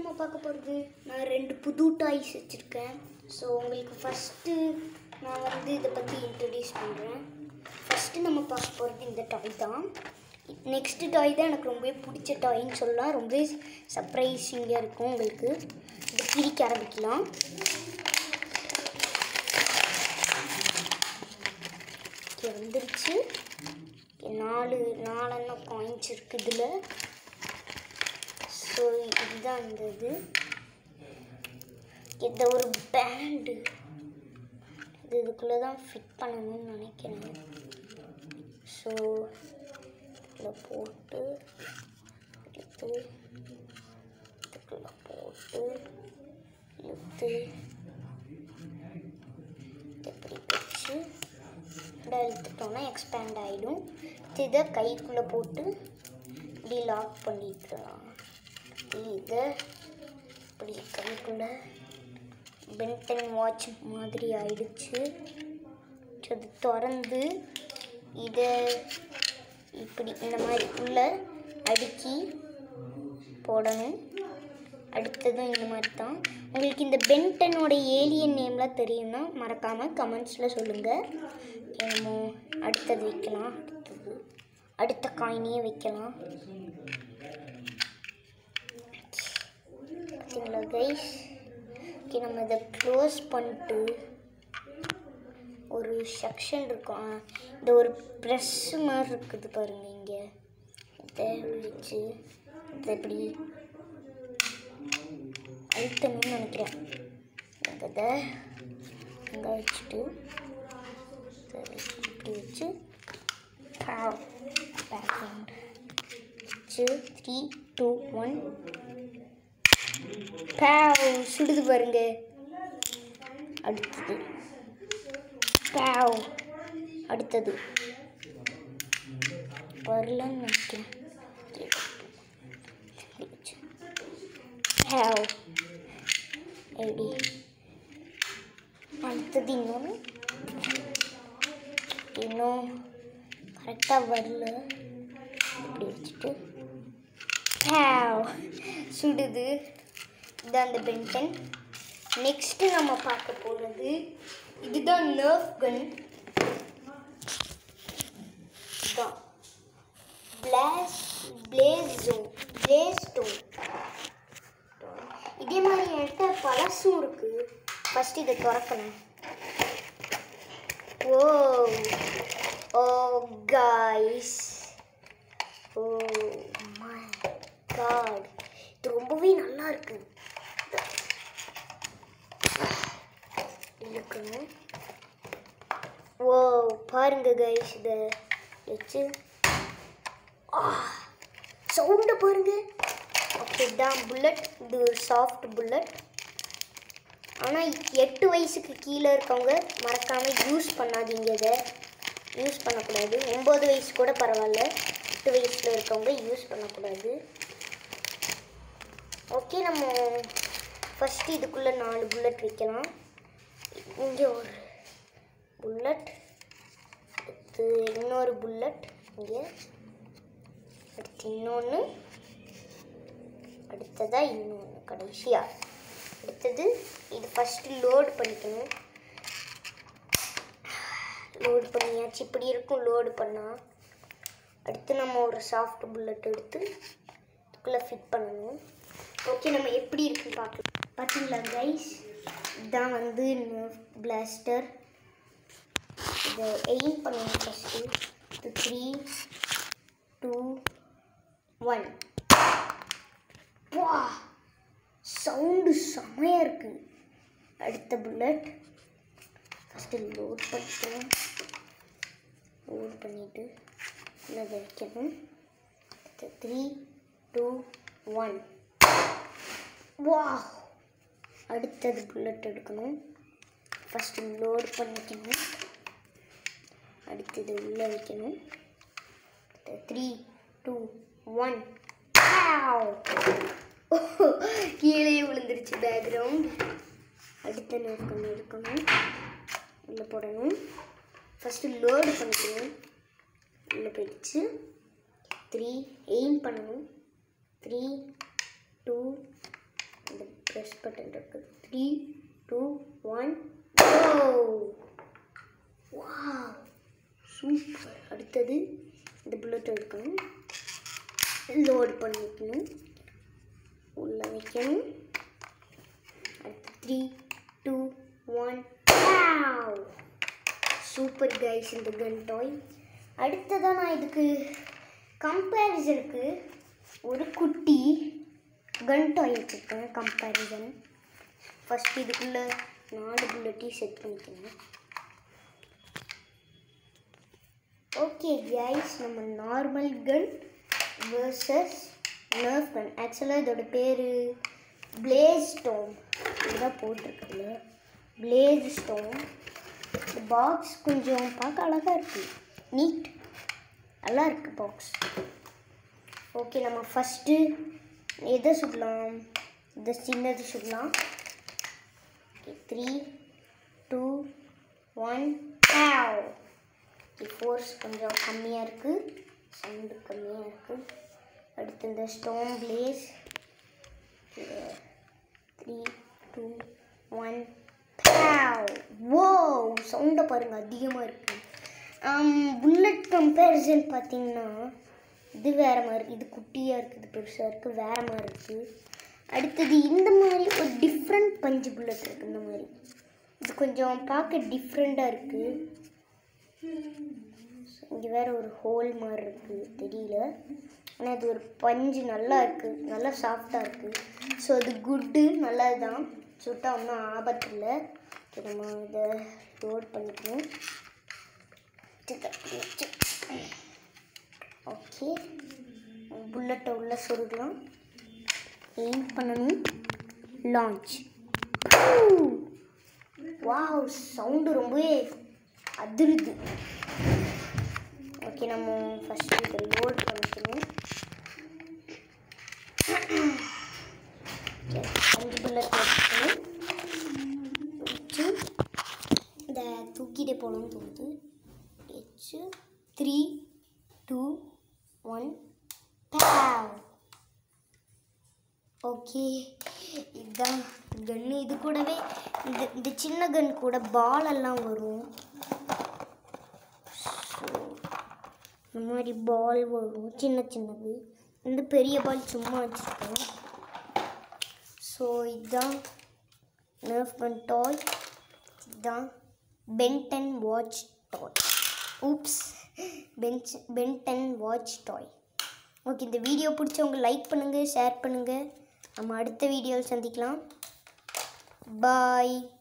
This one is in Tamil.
நம்ம பார்க்க போகிறது நான் ரெண்டு புது டாய்ஸ் வச்சுருக்கேன் ஸோ உங்களுக்கு ஃபஸ்ட்டு நான் வந்து இதை பற்றி இன்ட்ரடியூஸ் பண்ணுறேன் ஃபஸ்ட்டு நம்ம பார்க்க போகிறது இந்த டாய் தான் நெக்ஸ்ட்டு டாய் தான் எனக்கு ரொம்பவே பிடிச்ச டாய்ன்னு சொல்லலாம் ரொம்பவே சர்ப்ரைசிங்காக இருக்கும் உங்களுக்கு இதை பிரிக்க ஆரம்பிக்கலாம் இங்கே வந்துருச்சு இங்க நாலு நாலெண்ணம் காயின்ஸ் இருக்குது இதில் ஸோ இதுதான் அந்த இது இந்த ஒரு பேண்டு இது இதுக்குள்ளே தான் ஃபிட் பண்ணணும்னு நினைக்கிறேன் ஸோ இதில் போட்டு இழுத்து இதுக்குள்ளே போட்டு இழுத்து இப்படி வச்சு இதை இழுத்துட்டோன்னா எக்ஸ்பேண்ட் ஆகிடும் இதை கைக்குள்ளே போட்டு இப்படி லாக் பண்ணிக்கலாம் இதை இப்படி கைக்குள்ளே பென்டன் வாட்ச் மாதிரி ஆயிடுச்சு ஸோ அது திறந்து இதை இப்படி இந்த மாதிரி உள்ள அடுக்கி போடணும் அடுத்ததும் இந்த மாதிரி தான் உங்களுக்கு இந்த பென்டனோட ஏலியன் நேம்லாம் தெரியும்னா மறக்காமல் கமெண்ட்ஸில் சொல்லுங்கள் நம்ம அடுத்தது வைக்கலாம் அடுத்தது அடுத்த காயினையே வைக்கலாம் பார்த்தீங்களா கைஸ் ஓகே நம்ம இதை க்ளோஸ் பண்ணிட்டு ஒரு செக்ஷன் இருக்கும் ஆ, இந்த ஒரு ப்ரெஸ் மாதிரி இருக்குது பாருங்க இங்கே இதை வச்சு இதை இப்படி அழுத்தணும்னு நினைக்கிறேன் எனக்கு இதை இங்கே வச்சுட்டு இதை இப்படி வச்சு பேக்ரவுண்ட் வச்சு த்ரீ டூ ஒன் பேவ் சுடுது பாருங்க அடுத்தது பேவ் அடுத்தது வரலன்னு நினைக்கிறேன் இப்படி வச்சு. பேவ் எப்படி அடுத்தது இன்னொன்று இன்னும் கரெக்டாக வரல இப்படி வச்சுட்டு பேவ் சுடுது இதான் அந்த பென்டன் நெக்ஸ்ட்டு நம்ம பார்க்க போகிறது இதுதான் நர்ஃப் கன் இதுதான் பிளாஸ் பிளேஸோ பிளேஸ்டோ இதே மாதிரி என்கிட்ட பழசும் இருக்கு ஃபஸ்ட் இதை திறக்கணும் oh oh guys oh my god இது ரொம்பவே நல்லா இருக்கு இழுக்கணும் ஓ பாருங்க கைஸ் இதை வச்சு சவுண்டை பாருங்க ஓகே தான் புல்லட் இது ஒரு சாஃப்ட் புல்லட் ஆனால் எட்டு வயசுக்கு கீழே இருக்கவங்க மறக்காமல் யூஸ் பண்ணாதீங்க இதை யூஸ் பண்ணக்கூடாது ஒம்பது வயசு கூட பரவாயில்ல எட்டு வயசில் இருக்கவங்க யூஸ் பண்ணக்கூடாது ஓகே நம்ம ஃபஸ்ட்டு இதுக்குள்ளே நாலு புல்லட் வைக்கலாம் இங்கே ஒரு புல்லட் அடுத்து இன்னொரு புல்லட் இங்கே அடுத்து இன்னொன்று அடுத்ததாக இன்னொன்று கடைசியாக அடுத்தது இது ஃபஸ்ட்டு லோட் பண்ணிக்கணும் லோடு பண்ணியாச்சு இப்படி இருக்கும் லோடு பண்ணால் அடுத்து நம்ம ஒரு சாஃப்ட் புல்லட் எடுத்து இதுக்குள்ளே ஃபிட் பண்ணணும் ஓகே நம்ம எப்படி இருக்குன்னு பார்க்கலாம் பார்த்தீங்களா கைஸ் இதுதான் வந்து பிளாஸ்டர் இதை எயிம் பண்ணணும் ஃபஸ்ட்டு இது த்ரீ டூ ஒன் வா சவுண்டு செமையாக இருக்குது அடுத்த புல்லட் ஃபஸ்ட்டு லோட் பண்ணிக்கணும் லோட் பண்ணிவிட்டு இதை வைக்கணும் த்ரீ டூ ஒன் வா அடுத்தது புல்லட் எடுக்கணும் ஃபஸ்ட்டு லோட் பண்ணிக்கணும் அடுத்தது உள்ளே வைக்கணும் த்ரீ டூ ஒன் கீழே விழுந்துருச்சு பேக்ரவுண்ட் அடுத்த நேரம் எடுக்கணும் உள்ளே போடணும் ஃபஸ்ட்டு லோடு பண்ணிக்கணும் உள்ளே போயிடுச்சு த்ரீ எய்ம் பண்ணணும் த்ரீ டூ ப்ரெஸ் பட்டன் இருக்கு த்ரீ டூ ஒன் வா சூப்பர் அடுத்தது இந்த புல்லட் எடுக்கணும் லோட் பண்ணிக்கணும் உள்ள வைக்கணும் அடுத்து three two one super guys இந்த கன் டாய் அடுத்ததான் நான் இதுக்கு கம்பேரிசனுக்கு ஒரு குட்டி கன் டாய் வச்சுருக்கேன் கம்பேரிசன் ஃபஸ்ட் இதுக்குள்ளே நாலு புல்லட்டையும் செட் பண்ணிக்கணும் ஓகே கைஸ் நம்ம normal gun versus Nerf gun ஆக்சுவலாக இதோட பேர் பிளேஸ் ஸ்டோம் இதுதான் போட்டிருக்குல்ல பிளேஸ் ஸ்டோம் இந்த பாக்ஸ் கொஞ்சம் பார்க்க அழகாக இருக்குது நீட் நல்லா இருக்கு பாக்ஸ் ஓகே நம்ம ஃபஸ்ட்டு எதை சுடலாம் இந்த சின்னது சுடலாம் okay three two one force கொஞ்சம் கம்மியாக இருக்குது சவுண்டு கம்மியாக இருக்குது அடுத்து இந்த stone blaze three two one oh சவுண்டை பாருங்கள் அதிகமாக இருக்குது புல்லட் கம்பேரிசன் பார்த்தீங்கன்னா இது வேறு மாதிரி இது குட்டியாக இருக்குது பெருசாக இருக்குது வேறு மாதிரி இருக்குது அடுத்தது இந்த மாதிரி ஒரு டிஃப்ரெண்ட் பஞ்சு புல்லட் இருக்குது இந்த மாதிரி இது கொஞ்சம் பார்க்க டிஃப்ரெண்ட்டாக இருக்குது இங்கே வேற ஒரு ஹோல் மாதிரி இருக்குது தெரியல ஆனால் இது ஒரு பஞ்சு நல்லா இருக்குது நல்லா சாஃப்டாக இருக்குது ஸோ அது குட்டு நல்லது தான் சுட்டா ஒன்றும் ஆபத்து இல்லை சரி, நம்ம இதை லோட் பண்ணிக்கணும் ஓகே புல்லட்டை உள்ள சொருகலாம் எய்ம் பண்ணணும் லான்ச் வாவ் சவுண்டு ரொம்பவே அதிருது ஓகே நம்ம ஃபஸ்ட்டு இதை லோட் பண்ணிக்கணும் சரி, அஞ்சு புல்லட் வச்சுக்கணும் வச்சு இந்த தூக்கிட்டே போகணும்னு தோணுது வச்சு த்ரீ டூ ஒன் ஓகே இதுதான் கன்று இது கூடவே இந்த இந்த சின்ன கன் கூட பால் எல்லாம் வரும் So, இந்த மாதிரி பால் வரும் சின்ன சின்னது இந்த பெரிய பால் சும்மா வச்சுருக்கோம் ஸோ இதுதான் நர்ஃப் கன் டாய் இதுதான் Ben Ten watch toy oops bench Ben Ten watch toy okay இந்த வீடியோ பிடிச்சவங்க லைக் பண்ணுங்கள் ஷேர் பண்ணுங்கள் நம்ம அடுத்த வீடியோவில் சந்திக்கலாம் பாய்